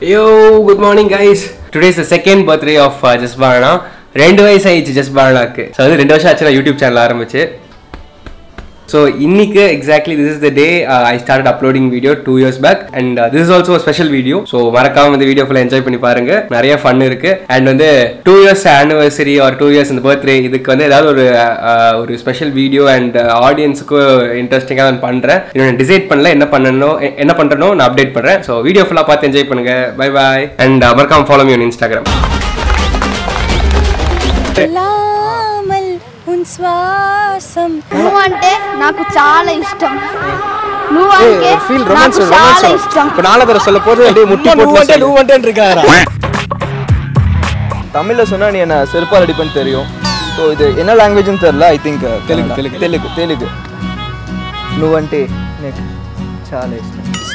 Yo, good morning guys. Today is the second birthday of uh, ஜஸ்பானா ரெண்டு வயசு ஆயிடுச்சு ஜஸ்பானாக்கு so வந்து ரெண்டு வருஷம் ஆச்சு நான் யூடியூப் சேனல் ஆரம்பிச்சு ஸோ இன்னைக்கு exactly this is the day I start uploading video two years back and this is also special video so மறக்காம இந்த வீடியோ ஃபுல்லாக என்ஜாய் பண்ணி பாருங்க நிறைய ஃபன் இருக்கு அண்ட் வந்து two years anniversary or two years இந்த பர்த்டே இதுக்கு வந்து ஏதாவது ஒரு uh, ஒரு ஸ்பெஷல் வீடியோ அண்ட் ஆடியன்ஸுக்கு இன்ட்ரெஸ்டிங்காக நான் பண்ணுறேன் இன்னும் டிசைட் பண்ணல என்ன பண்ணணும் எ- என்ன பண்ணுறனோ நான் அப்டேட் பண்ணுறேன் ஸோ வீடியோ ஃபுல்லாக பார்த்து என்ஜாய் பண்ணுங்க பை பாய் அண்ட் மறக்காம ஃபாலோ மீ ஆன் இன்ஸ்டாகிராம் లామల్ ఉన్ శ్వాసం నువ్వంటే నాకు చాలా ఇష్టం నువ్వంటే ஃபீல் నాకు ரொமான்ஸ் చాలా ரொமான்ஸ் ఇష్టம் இப்போ நாலு தடவை சொல்ல போது அப்படியே முட்டி போட்டு லூ வந்துட்டு இருக்காரா தமிழில் சொன்னால் நீ என்ன செருப்பால் அடிப்பேன்னு தெரியும் ஸோ இது என்ன லாங்குவேஜ்னு தெரில ஐ திங்க் தெலுங்கு, தெலுங்கு. தெலுங்கு தெலுங்கு నువ్వంటే నాకు చాలా ఇష్టం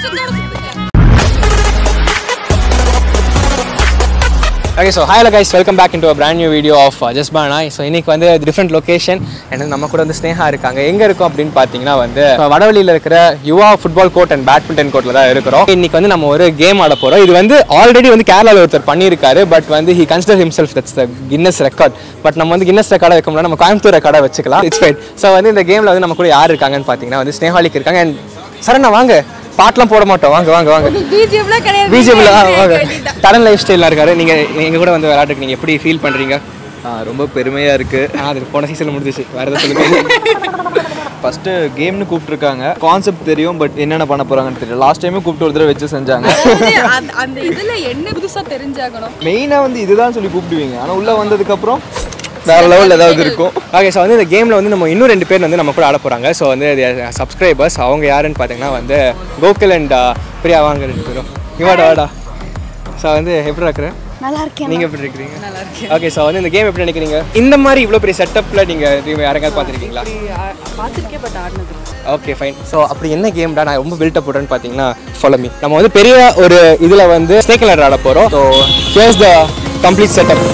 okay so hi guys welcome back into brand new video of just பானா ஸோ இன்னைக்கு வந்து டிஃப்ரெண்ட் லொகேஷன் அண்ட் நம்ம கூட வந்து ஸ்னேகா இருக்காங்க எங்கே இருக்கோம் அப்படின்னு பார்த்தீங்கன்னா வந்து இப்ப வடவழியில் இருக்கிற Yuva football court and badminton கோர்ட்டில் தான் இருக்கிறோம் இன்னைக்கு வந்து நம்ம ஒரு கேம் ஆட போகிறோம் இது வந்து ஆல்ரெடி வந்து கேரளாவில் ஒருத்தர் பண்ணியிருக்காரு பட் வந்து he consider himself that's the Guinness record but நம்ம வந்து கின்னஸ் ரெக்கார்டை வைக்க முடியாது நம்ம கோயம்புத்தூர் ரெக்கார்டை வச்சுக்கலாம் இட்ஸ் ஃபைட் ஸோ வந்து இந்த கேமில் வந்து நம்ம கூட யார் இருக்காங்கன்னு பார்த்தீங்கன்னா வந்து ஸ்னேகாலிக் இருக்காங்க அண்ட் சரணா வாங்க பாட்டெலாம் போட மாட்டோம் வாங்க வாங்க வாங்க பிஜிஎம்ல கிடையாது பிஜேபியில் வாங்க தடன் லைஃப் ஸ்டைலில் இருக்காரு நீங்கள் எங்கள் கூட வந்து விளையாட்டுக்கு நீங்கள் எப்படி ஃபீல் பண்ணுறீங்க ஆ, ரொம்ப பெருமையாக இருக்குது அது போன சீசனில் முடிஞ்சிச்சு வேறு எதாவது சொல்லுங்க ஃபஸ்ட்டு கேம்னு கூப்பிட்ருக்காங்க கான்செப்ட் தெரியும் பட் என்னென்ன பண்ண போகிறாங்கன்னு தெரியல லாஸ்ட் டைமே கூப்பிட்டு ஒரு தடவை வச்சு செஞ்சாங்க அந்த- அந்த இதுல என்ன புதுசா தெரிஞ்சாகணும் மெயினாக வந்து இதுதான் சொல்லி கூப்பிடுவீங்க ஆனால் உள்ளே வந்ததுக்கப்புறம் வேறு லெவலில் ஏதாவது இருக்கும் ஓகே ஸோ வந்து இந்த கேமில் வந்து நம்ம இன்னும் ரெண்டு பேர் வந்து நம்ம கூட ஆட போகிறாங்க ஸோ வந்து சப்ஸ்கிரைபர்ஸ் அவங்க யாருன்னு பார்த்தீங்கன்னா வந்து கோகுல் அண்ட் பிரியா வாங்க ரெண்டு பேரும் இவாடா வாடா ஸோ வந்து எப்படி இருக்கிற நல்லா இருக்கேன் நீங்கள் எப்படி இருக்கிறீங்க ஓகே ஸோ வந்து இந்த கேம் எப்படி நினைக்கிறீங்க இந்த மாதிரி இவ்வளோ பெரிய செட்டப்பில் நீங்கள் யாரெங்காவது பார்த்துருக்கீங்களா பார்த்துருக்கே பட் ஆடினது ஓகே ஃபைன் ஸோ அப்படி என்ன கேம்டா நான் ரொம்ப பில்டப் போடுறேன்னு பார்த்தீங்கன்னா follow me நம்ம வந்து பெரிய ஒரு இதில் வந்து ஸ்னேக் லேடர் ஆட போகிறோம் so here's the complete setup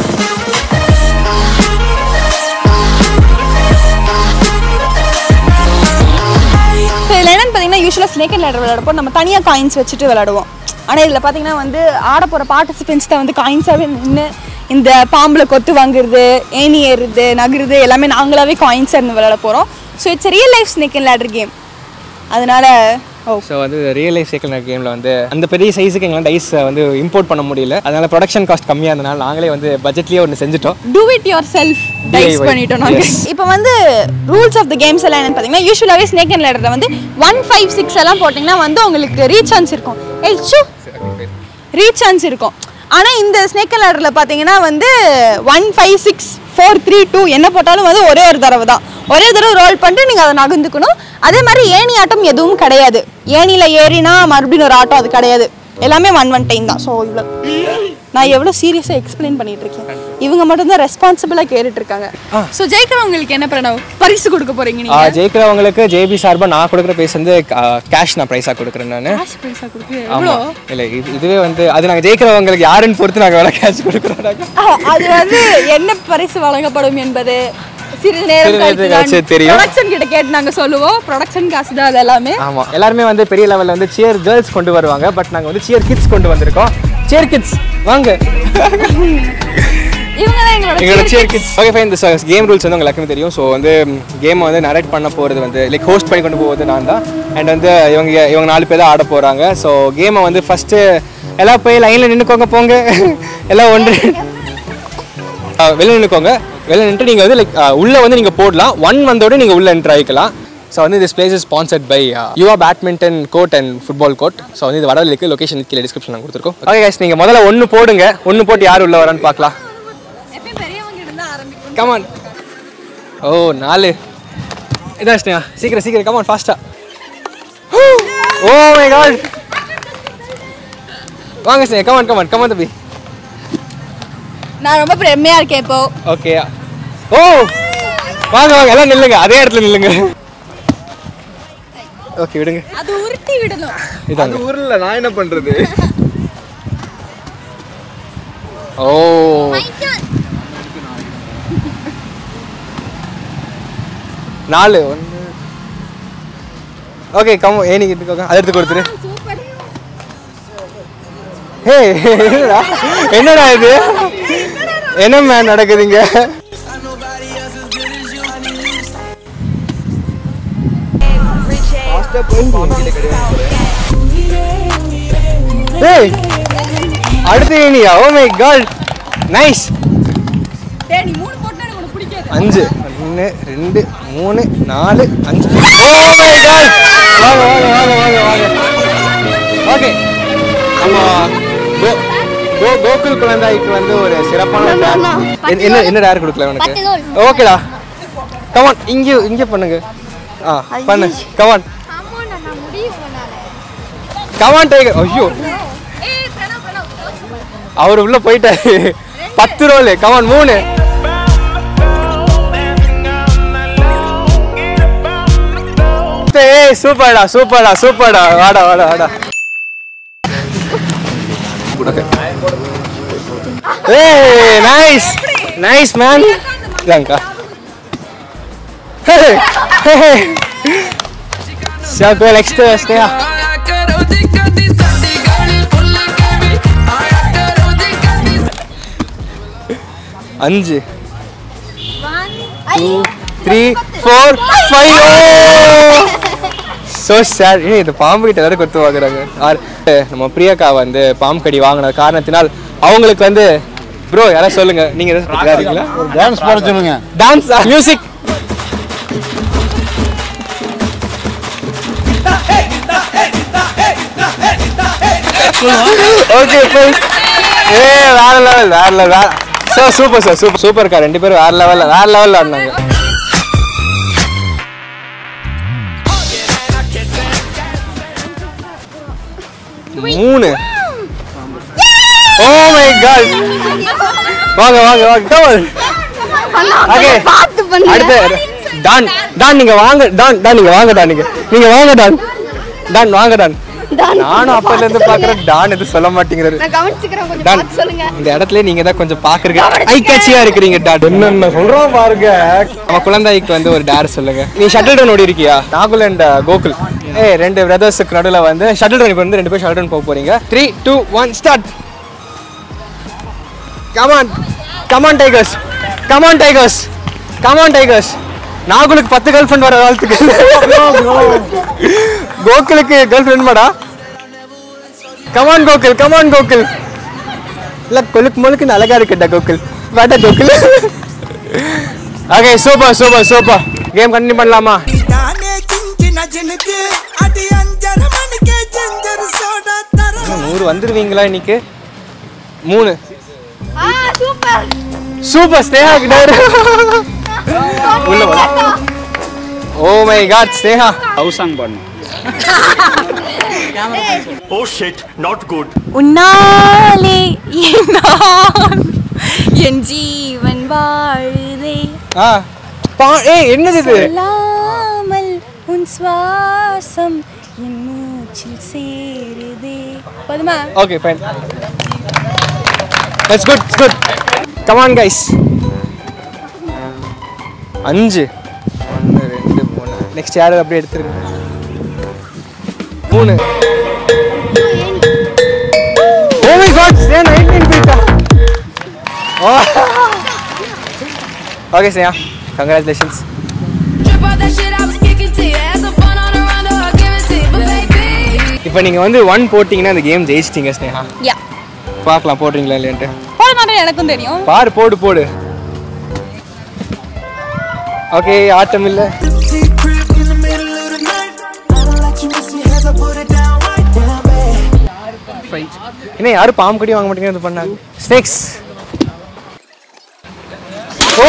so இதில் என்னன்னு பார்த்தீங்கன்னா யூஸ்வலாக ஸ்னேக் அண்ட் லேடர் விளையாடப்போ நம்ம தனியாக காயின்ஸ் வச்சுட்டு விளையாடுவோம் ஆனால் இதில் பார்த்தீங்கன்னா வந்து ஆட போகிற பார்ட்டிசிபென்ட்ஸ் தான் வந்து காயின்ஸாகவே நின்று இந்த பாம்பில் கொத்து வாங்குறது ஏணி ஏறுறது நகருது எல்லாமே நாங்களாவே காயின்ஸாக இருந்து விளையாட போகிறோம் so it's real life snake and ladder game அதனால ஓ ஸோ வந்து ரியல் லைஃப் சைக்கிள் கேமில் வந்து அந்த பெரிய சைஸுக்கு எங்களால் டைஸ் வந்து இம்போர்ட் பண்ண முடியல அதனால ப்ரொடக்ஷன் காஸ்ட் கம்மியாக இருந்தனால நாங்களே வந்து பட்ஜெட்லேயே ஒன்று செஞ்சுட்டோம் do it yourself dice DIY. பண்ணிட்டோம் நாங்கள் Yes. இப்போ வந்து ரூல்ஸ் ஆஃப் த கேம்ஸ் எல்லாம் என்னன்னு பார்த்தீங்கன்னா யூஸ்வலாகவே ஸ்னேக் அண்ட் லேடரில் வந்து ஒன் ஃபைவ் சிக்ஸ் எல்லாம் போட்டிங்கன்னா வந்து உங்களுக்கு ரீச் சான்ஸ் இருக்கும் ஏய் ஷூ ரீச் சான்ஸ் இருக்கும் ஆனால் இந்த ஸ்னேக் அண்ட் லேடரில் பார்த்தீங்கன்னா வந்து one five six four three two என்ன போட்டாலும் வந்து ஒரே ஒரு தடவை தான் ஒரே தடவை ரோல் பண்ணிட்டு நீங்கள் அதை நகர்ந்துக்கணும் அதே மாதிரி ஏணி ஆட்டம் எதுவும் கிடையாது ஏணியில் ஏறினா மறுபடியும் ஒரு ஆட்டம் அது கிடையாது எல்லாமே ஒன் ஒன் டைம் தான் ஸோ இவ்வளோ நான் எவ்வளோ சீரியஸாக எக்ஸ்பிளைன் பண்ணிட்டு இருக்கேன் இவங்க மட்டும் தான் ரெஸ்பான்சிபிளாக கேட்டுட்டு இருக்காங்க ஸோ ஜெயிக்கிறவங்களுக்கு என்ன பிரணவ் பரிசு கொடுக்க போறீங்க நீங்க ஜெயிக்கிறவங்களுக்கு ஜேபி சார்பாக நான் கொடுக்குற ப்ரைஸ் வந்து கேஷ் நான் ப்ரைஸாக கொடுக்குறேன் நான் காசு பைசா கொடுக்க எவ்வளோ ஆமாம் இல்லை இது இதுவே வந்து அது நாங்கள் ஜெயிக்கிறவங்களுக்கு யாருன்னு பொறுத்து நாங்கள் வேலை கேஷ் கொடுக்குறோம் நாங்கள் ஆ, அது வந்து என்ன பரிசு வழங்கப்படும் என்பது சிறிது நேரம் சிறிது நேரம் கழிச்சு தெரியும். ப்ரொடக்ஷன் கிட்ட கேட்டு நாங்க சொல்லுவோம் ப்ரொடக்ஷன் காசு தான் அது எல்லாமே ஆமாம் எல்லாருமே வந்து பெரிய லெவலில் வந்து சியர் கேர்ள்ஸ் கொண்டு வருவாங்க பட் நாங்கள் வந்து சியர் கிட்ஸ் கொண்டு வந்திருக்கோம் சியர் கிட்ஸ் வாங்க இவங்க தான் எங்களோட எங்களோட சியர் கிட்ஸ் ஓகே ஃபைன் இந்த கேம் ரூல்ஸ் வந்து உங்களுக்கு எல்லாருக்குமே தெரியும் ஸோ வந்து கேமை வந்து நரேட் பண்ண போகிறது வந்து லைக் ஹோஸ்ட் பண்ணி கொண்டு போவது நான் தான் அண்ட் வந்து இவங்க இவங்க நாலு பேர் தான் ஆட போகிறாங்க ஸோ கேமை வந்து ஃபஸ்ட்டு எல்லாம் போய் லைனில் நின்றுக்கோங்க போங்க எல்லாம் ஒன்று வெளில நின்றுக்கோங்க வெளில நின்று நீங்கள் வந்து லைக் உள்ளே வந்து நீங்கள் போடலாம் ஒன் வந்தோட நீங்கள் உள்ளே என்ட்ரு ஆகிக்கலாம் ஸோ வந்து this place is sponsored by Yuva badminton court and football court so வந்து இது வடவழிக்கு லொகேஷன் கீழே டிஸ்கிரிப்ஷன் நான் கொடுத்துருக்கோம் ஓகே guys நீங்கள் முதல்ல ஒன்று போடுங்க ஒன்று போட்டு யார் உள்ள வரான்னு பார்க்கலாம் பெரியவங்க இருந்தா ஆரம்பிக்கும் கமான் ஓ நாலு இதான் ஸ்னேகா சீக்கிரம் சீக்கிரம் கமான் ஃபாஸ்டா ஓ மை காட் வாங்க ஸ்னேகா கமான் கமான் கமான் தம்பி நான் ரொம்ப பெருமையா இருக்கேன் இப்போ ஓகே ஓ வாங்க வாங்க எல்லாம் நில்லுங்க அதே இடத்துல நில்லுங்க ஓகே விடுங்க அது உருட்டி விடணும் இதாங்க அது ஊரில் நான் என்ன பண்ணுறது ஓ நாலு ஒன்று ஓகே கம் ஏனிக்கு எடுத்துக்கோங்க அதை எடுத்து கொடுத்துரு ஹே என்னடா என்னடா இது என்ன மேன் நடக்குதுங்க ஏய் அடுத்து நீயா ஓ மை காட் நைஸ் டேய் நீ மூணு போட்டா எனக்கு உனக்கு பிடிக்காது அஞ்சு ஒன்று ரெண்டு மூணு நாலு அஞ்சு ஓ மை காட் வாங்க வாங்க வாங்க வாங்க வாங்க ஓகே நம்ம கோ கோ கோகுல் குழந்தைக்கு வந்து ஒரு சிறப்பான No, no, no. dance. என்ன- என்ன என்ன டேர் கொடுக்கல பத்து உனக்கு கோல். ஓகேடா கமான் இங்கே இங்கே பண்ணுங்க ஆ பண்ணு கமான் நான் முடியும் உன்னால கமான் டைகர் ஐயோ அவர் உள்ள போயிட்டாரு பத்து ரோல் கமான் மூணு ஏய் சூப்பர்டா சூப்பர்டா சூப்பர்டா வாடா வாடா வாடா ஏய் நைஸ் நைஸ் மேன் இதாங்கக்கா சரி நெக்ஸ்ட் ஸ்னேகா ਆਇਆ ਕਰੋ ਜੀ ਕਦੀ ਸਾਡੀ ਗਾਲੀ ਭੁੱਲ ਕੇ ਵੀ ਆਇਆ ਕਰੋ ਜੀ ਕਦੀ அஞ்சு two three four five so sad ஏன் இந்த பாம்பு கிட்ட எல்லாரும் கொத்து வாங்குறாங்க ஆர் நம்ம பிரியாக்கா வந்து பாம்பு கடி வாங்கின காரணத்தினால் அவங்களுக்கு வந்து ப்ரோ யாராவது சொல்லுங்க நீங்க எதாவது இருக்கீங்களா டான்ஸ் பாட சொல்லுங்க டான்ஸ் மியூசிக் ஓகே ஏ வேற லெவல் வேற லெவல் வேற சார் சூப்பர் சார் சூப்பர் சூப்பர்க்கா ரெண்டு பேரும் வேற லெவல்ல வேற லெவல்ல ஆடினாங்க மூணு ஓ மை காட் வாங்க வாங்க வாங்க கமல் ஓகே பார்த்து பண்ணு அடுத்து டான் டான் நீங்க வாங்க டான் டான் நீங்க வாங்க டான் நீங்க நீங்க வாங்க டான் டான் வாங்க டான் நானும் அப்பல இருந்து பாக்குறேன் டான் எதுவும் சொல்ல மாட்டேங்கிறாரு நான் கவனிச்சுக்கிறேன் கொஞ்சம் டான் பார்த்து சொல்லுங்க இந்த இடத்துல நீங்க தான் கொஞ்சம் பாக்குறீங்க ஐ கேட்சியா இருக்கிறீங்க டான் என்னென்ன சொல்றோம் பாருங்க நம்ம குழந்தைக்கு வந்து ஒரு டேர் சொல்லுங்க நீ ஷட்டில் ரன் ஓடி இருக்கியா நாகுல் அண்ட் கோகுல் ஏய் ரெண்டு பிரதர்ஸுக்கு நடுவில் வந்து ஷட்டில் ரன் இப்போ வந்து ரெண்டு பேர் ஷட்டில் ரன் போக போறீங்க three two one start come on come on tigers come on tigers come on tigers நாகுலுக்கு பத்து கேர்ள் ஃப்ரெண்ட் வர வாழ்த்துக்கு கோகுலுக்கு கேர்ள் ஃப்ரெண்ட் மாடா கமான் கோகுல் கமான் கோகுல் இல்ல கொலுக்கு மொழுக்கு அழகா இருக்குடா கோகுல் வாடா Gokul okay super super super game continue பண்ணலாமா நானே சிஞ்சின ஜனுக்கு அடி அஞ்சர மணிக்கே ஜஞ்சர் சோடா தர நூறு வந்துருவீங்களா இன்னைக்கு மூணு ஆ சூப்பர் சூப்பர் ஸ்னேஹா கிட்ட உள்ள வா oh my god Sneha house song பாடணும் Oh shit, not good. உன்னாலே நான் என் ஜீவன் வாழுதே ஆ பா ஏய் என்னது இது சொல்லாமல் உன் சுவாசம் என் மூச்சில் சேருதே போதுமா okay fine it's good it's good come on guys அஞ்சு ஒன்று ரெண்டு மூணு நெக்ஸ்ட் யாரும் அப்படியே எடுத்துருங்க மூணு ஓ மை காட் சே நைட் நைன் போயிட்டா okay Sneha congratulations Trip off that shit I was kicking to you. Had some fun on the round, I'll give it to you. But baby, இப்போ நீங்கள் வந்து ஒன் போட்டிங்கன்னா அந்த கேம் ஜெயிச்சிட்டீங்க ஸ்னேஹா யா பார்க்கலாம் போடுறீங்களா இல்லைன்ட்டு போட மாட்டேன் எனக்கும் தெரியும் பாரு போடு போடு ஓகே ஆட்டம் இல்லை Secret in the middle of the night I don't let you miss me as I put it down right down babe என்ன யாரும் பாம்பு கடி வாங்க மாட்டேங்கிறது இது பண்ணாங்க ஸ்னேக்ஸ் ஓ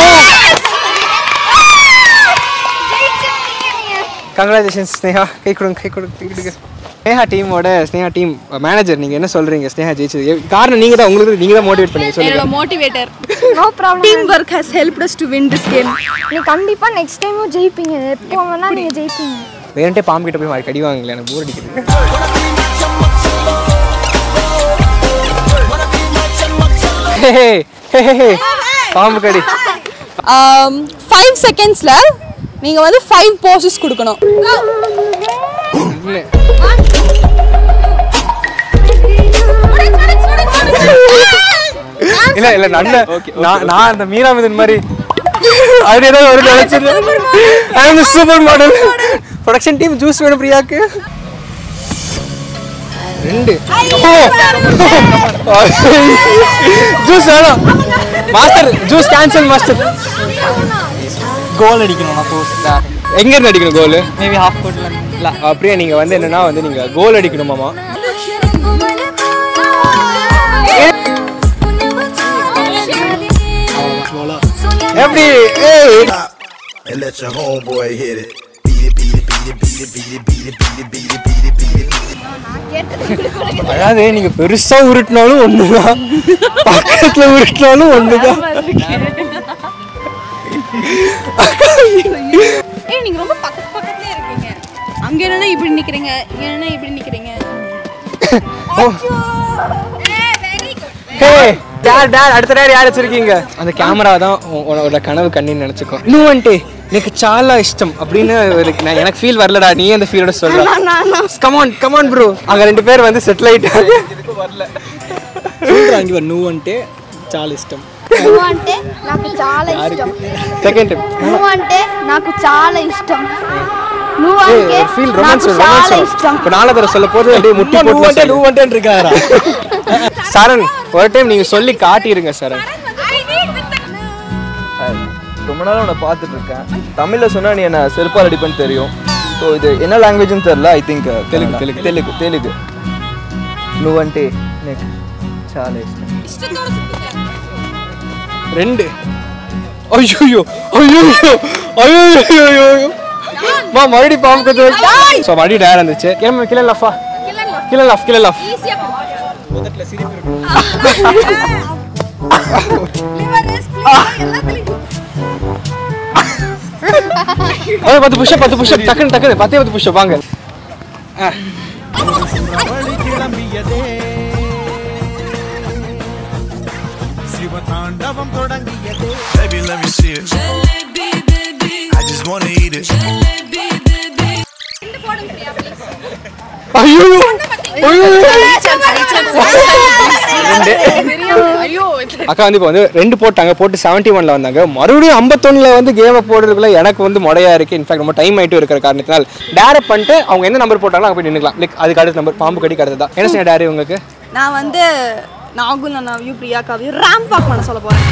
கங்க்ராச்சுலேஷன்ஸ் ஸ்னேஹா கை கொடுங்க கை கொடுங்க கை கொடுங்க ஸ்னேஹா டீமோட ஸ்னேஹா டீம் மேனேஜர் நீங்கள் என்ன சொல்கிறீங்க ஸ்னேஹா ஜெயிச்சது எ- காரணம் நீங்கள் தான் உங்களுக்கு நீங்கள் தான் மோட்டிவேட் பண்ணி என்னோட சொல்லுங்க motivator no problem team work has helped us to win this game நீ கண்டிப்பா நெக்ஸ்ட் டைமும் ஜெயிப்பீங்க எப்போ வேணா நீங்க ஜெயிப்பீங்க வேணுன்ட்டே பாம்பு கிட்ட போய் கடி வாங்கல எனக்கு போர் அடிக்குது ஹே, ஹே, ஹே, ஹே, ஹே. பாம்பு கடி ஃபைவ் செகண்ட்ஸில் நீங்கள் வந்து ஃபைவ் போசஸ் கொடுக்கணும் என்ன? Go. இல்ல இல்ல நல்ல நான் நான் அந்த மீராமிதன் மாதிரி அது ஏதோ ஒரு நினைச்சது I am super model production team juice வேணும் பிரியாக்கு ரெண்டு ஜூஸ் வேணும் master juice cancel master goal அடிக்கணும் நான் போஸ்ட் எங்க இருந்து அடிக்கணும் கோல் மேபி ஹாஃப் கோர்ட்ல இல்ல அப்படியே நீங்க வந்து என்னன்னா வந்து நீங்க கோல் அடிக்கணுமாமா எப்படி ஏய் And let your homeboy hit it. Beat it, beat it, beat it, beat it, beat it, beat it, beat it, beat it, beat it, beat it, beat it. அதாவது நீங்க பெருசா உருட்டினாலும் ஒண்ணுதான் பக்கத்துல உருட்டினாலும் ஒண்ணுதான் ஏய் நீங்க ரொம்ப பக்கத்து பக்கத்துலயே இருக்கீங்க அங்க என்னன்னா இப்படி நிக்கிறீங்க இங்க என்னன்னா இப்படி நிக்கிறீங்க ஹே டேட் டேட் அடுத்த டேட் யார் வச்சிருக்கீங்க அந்த கேமரா தான் உ- உன்னோட கனவு கண்ணின்னு நினைச்சுக்கோ இன்னும் வந்துட்டு எனக்கு சாலா இஷ்டம் அப்படின்னு ஒரு- நான் எனக்கு ஃபீல் வரலடா நீ அந்த ஃபீலோட சொல்ற கமான் கமான் ப்ரோ அங்க ரெண்டு பேர் வந்து செட்டில் ஆயிட்டாங்க சொல்றாங்க இவர் నువ్వు అంటే చాలా ఇష్టం నువ్వు అంటే నాకు చాలా ఇష్టం செகண்ட் నువ్వు అంటే నాకు చాలా ఇష్టం నువ్వు అంటే ஃபீல் నాకు ரொமான்ஸ் చాలా ரொமான்ஸ் ఇష్టம் இப்போ நாலு தடவை சொல்ல போது அப்படியே முட்டி నువ్వు అంటే போட்டு నువ్వు అంటే இருக்காரா சரண் ஒரு டைம் நீங்க சொல்லி காட்டிருங்க சரண் ரொம்ப நாள் உன்னை பார்த்துட்டு இருக்கேன் தமிழில் சொன்னா நீ என்ன செருப்பால் அடிப்பேன்னு தெரியும் ஸோ இது என்ன லாங்குவேஜ்னு தெரில ஐ திங்க் தெலுங்கு தெலுங்கு தெலுங்கு தெலுங்கு నువ్వంటే నీకు చాలా ఇష్టం ரெண்டு ஐயோ ஐயோ ஐயோ ஐயோ மா மறுபடியும் பாம்பு கத்து ஸோ மறுபடியும் டயர் இருந்துச்சு கிளம்ப கிள லஃபா கிள லஃப் கிள லஃப் ஓ பத்து புஷப் பத்து புஷப் டக்குன்னு டக்குன்னு பத்தே பத்து புஷப் வாங்க ஆ. ശിവതാണ്ഡവം തുടങ്ങിയത് Baby, let me see it. I just wanna eat it. ஐயோ ஐயோ அக்கா வந்து இப்போ வந்து ரெண்டு போட்டாங்க போட்டு செவன்ட்டி ஒன்ல வந்தாங்க மறுபடியும் ஐம்பத்தொன்னுல வந்து கேமை போடுறதுக்குள்ள எனக்கு வந்து முடையா இருக்கு இன்ஃபேக்ட் ரொம்ப டைம் ஆயிட்டு இருக்கிற காரணத்தினால் டேரக்ட் பண்ணிட்டு அவங்க எந்த நம்பர் போட்டாலும் அங்கே போய் நின்னுக்கலாம் லைக் அதுக்கு அடுத்த நம்பர் பாம்பு கடி அடுத்து தான் என்ன சொன்ன டேரி உங்களுக்கு நான் வந்து நாகுல் அண்ணாவையும் பிரியாக்காவையும் ரேம்ப் வாக் பண்ண சொல்ல போறேன்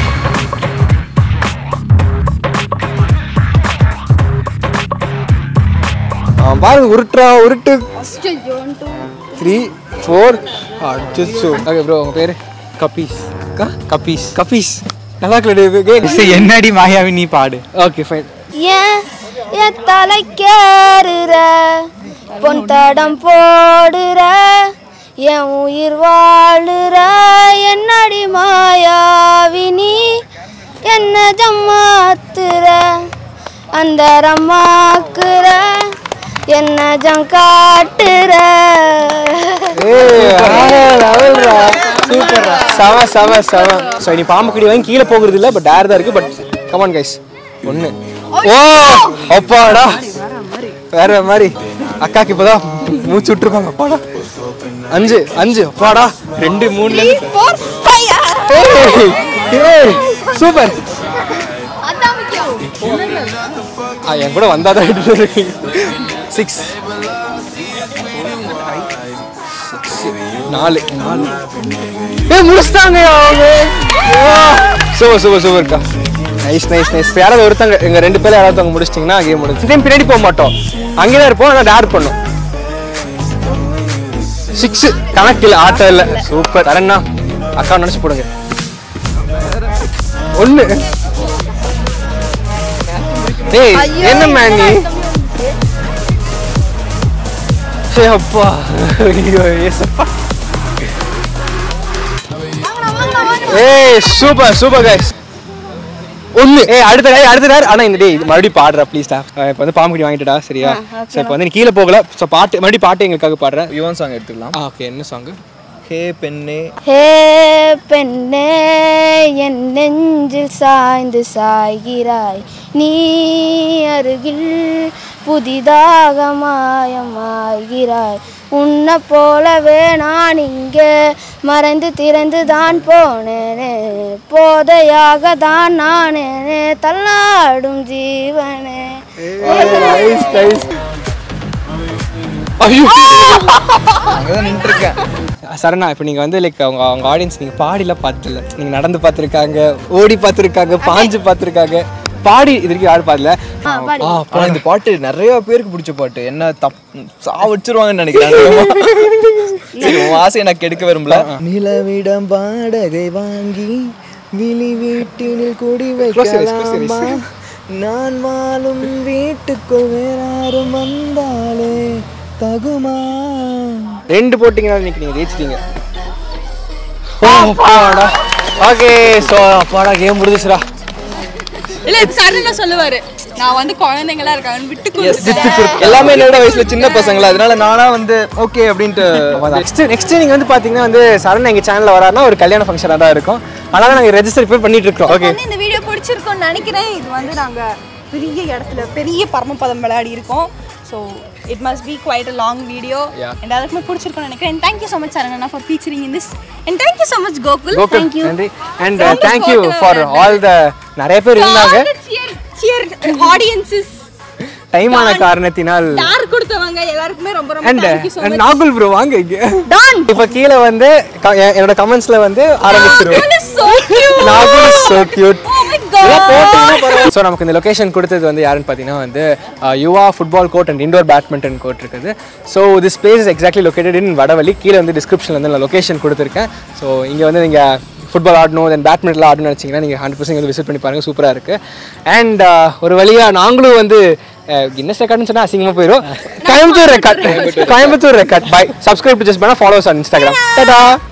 அவன் பாருங்க உருட்டுறா உருட்டு த்ரீ ஃபோர் அச்சோ ஓகே ப்ரோ உங்க பேரு கபீஸ் அக்கா கபீஸ் கபீஸ் நல்லா இருக்கல என்னடி மாயாவி நீ பாடு ஓகே ஃபைன் ஏன் என் தலைக்கேறுற பொன் தடம் போடுற என் உயிர் வாழுற என்னடி மாயாவினி என்ன ஜம்மாத்துற அந்த ரம்மாக்குற என்ன ஜம் காட்டுற சூப்பர் செவ செவ செவ ஸோ நீ பாம்பு கடி வாங்கி கீழே போகிறது இல்லை பட் டேர் தான் இருக்கு பட் கமான் கைஸ் ஒன்று ஓ அப்பாடா வேற மாதிரி அக்காக்கு இப்போதான் மூச்சு விட்டுருப்பாங்க அப்பாடா அஞ்சு அஞ்சு அப்பாடா ரெண்டு மூணுல சூப்பர் என் கூட வந்தாதான் இருக்கு சிக்ஸ் நாலு நாலு ஏ முடிச்சிட்டாங்க அவங்க சூப்பர் சூப்பர் சூப்பர்க்கா நைஸ் நைஸ் நைஸ் இப்போ யாராவது ஒருத்தங்க எங்க ரெண்டு பேரும் யாராவது அவங்க முடிச்சிட்டிங்கன்னா கேம் முடிச்சு டைம் பின்னாடி போக மாட்டோம் அங்கே தான் இருப்போம் ஆனால் டேர் பண்ணோம் சிக்ஸ் கணக்கில் ஆட்டம் இல்லை சூப்பர் தரேண்ணா அக்கா நினச்சி போடுங்க ஒன்று ஏய் என்ன மேன் நீ சே அப்பா ஐயோ ஏசப்பா ஏய் சூப்பர் சூப்பர் கைஸ் ஒண்ணு ஏய் அடுத்த டே அடுத்த டே ஆனா இந்த டே மறுபடியும் பாடுற ப்ளீஸ்டா இப்போ வந்து பாம்பு கடி வாங்கிட்டடா சரியா ஸோ இப்போ வந்து நீ கீழே போகல ஸோ பாட்டு மறுபடியும் பாட்டு எங்களுக்காக பாடுற யுவன் சாங் எடுத்துக்கலாம் ஓகே என்ன சாங் ஹே பெண்ணே ஹே பெண்ணே என் நெஞ்சில் சாய்ந்து சாய்கிறாய் நீ அருகில் புதிதாக மாயமாகிறாய் உன்னை போலவே நான் இங்கே மறைந்து திறந்து தான் போனேனே போதையாக தான் நானே தள்ளாடும் ஜீவனே ஐயோ அங்கதான் நின்று இருக்கேன் சரணா இப்போ நீங்கள் வந்து லைக் அவங்க அவங்க ஆடியன்ஸ் நீங்கள் பாடிலாம் பார்த்ததில்ல நீங்கள் நடந்து பார்த்துருக்காங்க ஓடி பார்த்துருக்காங்க பாஞ்சு பார்த்துருக்காங்க பாடி இது வரைக்கும் யாரும் பார்க்கல ஆ ஆனா இந்த பாட்டு நிறைய பேருக்கு பிடிச்ச பாட்டு என்ன தப் சாவடிச்சிருவாங்கன்னு நினைக்கிறேன் சரி உன் ஆசையை நான் கெடுக்க விரும்பல நிலவிடம் பாடகை வாங்கி விழி வீட்டினில் குடி வைக்கலாமா நான் வாழும் வீட்டுக்குள் வேறாரும் வந்தாலே தகுமா ரெண்டு போட்டிங்கன்னா இன்னைக்கு நீங்கள் ஜெயிச்சிட்டீங்க ஓகே ஸோ அப்பாடா கேம் முடிஞ்சிச்சுடா இல்ல சரண சொல்லுவாரு நான் வந்து குழந்தைங்களா இருக்காங்கன்னு விட்டு கொடுத்துட்டேன் எல்லாமே என்னோட வயசுல சின்ன பசங்களா அதனால நானா வந்து ஓகே அப்படின்ட்டு நெக்ஸ்ட் நெக்ஸ்ட் நீங்கள் வந்து பார்த்தீங்கன்னா வந்து சரண் எங்கள் சேனலில் வராருன்னா ஒரு கல்யாண ஃபங்க்ஷனாக தான் இருக்கும் அதனால நாங்கள் ரெஜிஸ்டர் இப்போ பண்ணிட்டு இருக்கோம் ஓகே வந்து இந்த வீடியோ பிடிச்சிருக்கோம்னு நினைக்கிறேன் இது வந்து நாங்க பெரிய இடத்துல பெரிய பரமபதம் விளையாடி இருக்கோம் so it must be quite a long video and அதுக்குமே பிடிச்சிருக்கும்னு நினைக்கிறேன் thank you so much Sarana for featuring in this and thank you so much Gokul Gokul நன்றி and thank you for all the நிறைய பேர் இருந்தாங்க ஆடியன்ஸஸ் டைம் ஆன காரணத்தினால் யார் கொடுத்தவங்க எல்லாருக்குமே ரொம்ப ரொம்ப and thank you so much Nagul bro வாங்க இங்க டான் இப்போ கீழே வந்து க- எ- என்னோட கமெண்ட்ஸ்ல வந்து ஆரம்பிச்சிருவோம் so cute Nagul so cute oh my god so நமக்கு இந்த லொகேஷன் கொடுத்தது வந்து யாருன்னு பார்த்தீங்கன்னா வந்து Yuva football court and indoor badminton court இருக்குது so this place is exactly located in Vadavalli கீழே வந்து டிஸ்கிரிப்ஷனில் வந்து நான் லொகேஷன் கொடுத்துருக்கேன் ஸோ இங்கே வந்து நீங்கள் ஃபுட்பால் ஆடணும் தென் பேட்மிண்டன் ஆடணும்னு நினச்சிங்கன்னா நீங்கள் ஹண்ட்ரட் பர்சன்ட் வந்து விசிட் பண்ணி பாருங்கள் சூப்பராக இருக்குது அண்ட் ஒரு வழியாக நாங்களும் வந்து கின்னஸ் ரெக்கார்ட்னு சொன்னால் அசிங்கமாக போயிடும் Coimbatore record Coimbatore record bye subscribe to just பண்ணால் ஃபாலோஸ் ஆன் இன்ஸ்டாகிராம் டாடா